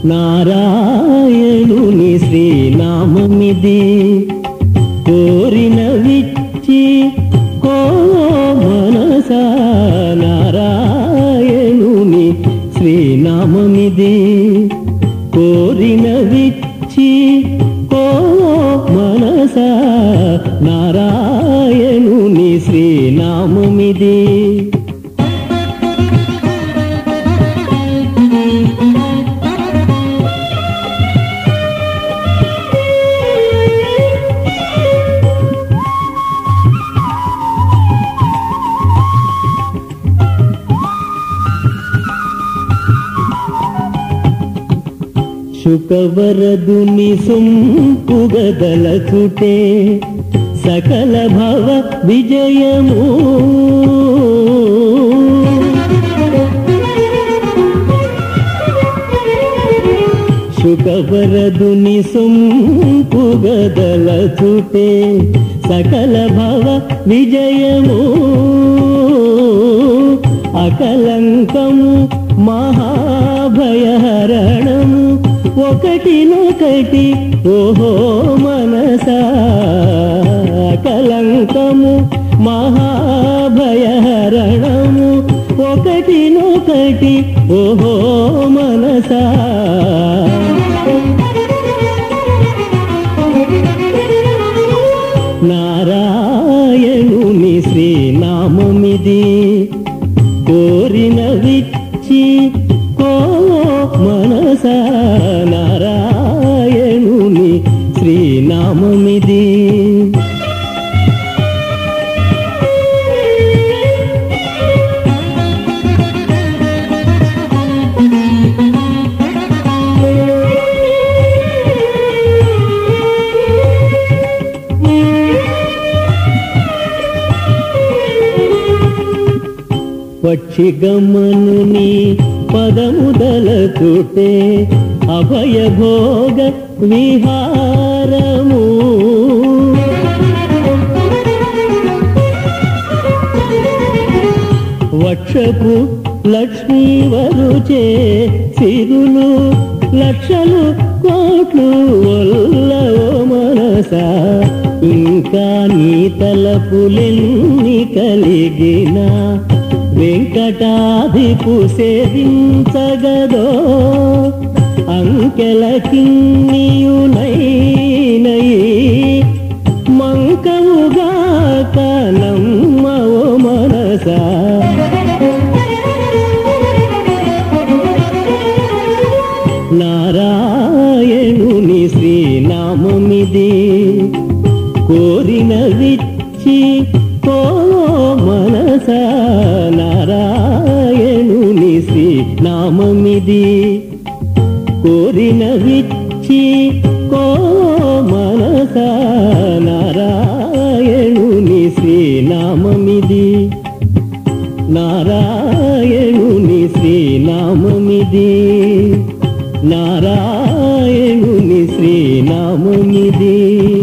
నారాయణుని శ్రీనామమిది కోరిన విచ్చి కో మనస నారాయణుని శ్రీనామమిది కోరిన విచ్చి కో మనస నారాయణుని శ్రీనామమిది శుకవరదుని సొంపుగదలచుటే సకల భవ విజయము శుకవరదుని సొంపుగదలచుటే సకల భవ విజయము అకలంకము మహాభయహరణము ఒకటినొకటి ఓహో మనస కలంకము మహాభయహరణము ఒకటినొకటి ఓహో మనస నారాయణుని శ్రీనామమిది కోరిన విచ్చి కో మనస నారాయణుని శ్రీనామమిది పక్షిగమనుని పదముదలచుటే అభయభోగ విహారము వక్షపు లక్ష్మీ వరుచే సిరులు లక్షలు కోట్లు వల్లవో మనస ఇంకా నీ తలపులెన్ని కలిగిన వెంకటాధిపు సేవించగదో అంకెల కిన్నియునైనై మంకవుగాక నమ్మవో మనస నారాయణుని శ్రీనామమిది కోరిన విచ్చి కో మనస నారాయణుని శ్రీనామమిది కోరిన విచ్చి కో మనస నారాయణుని శ్రీనామమిది నారాయణుని శ్రీనామమిది నారాయణుని శ్రీనామమిది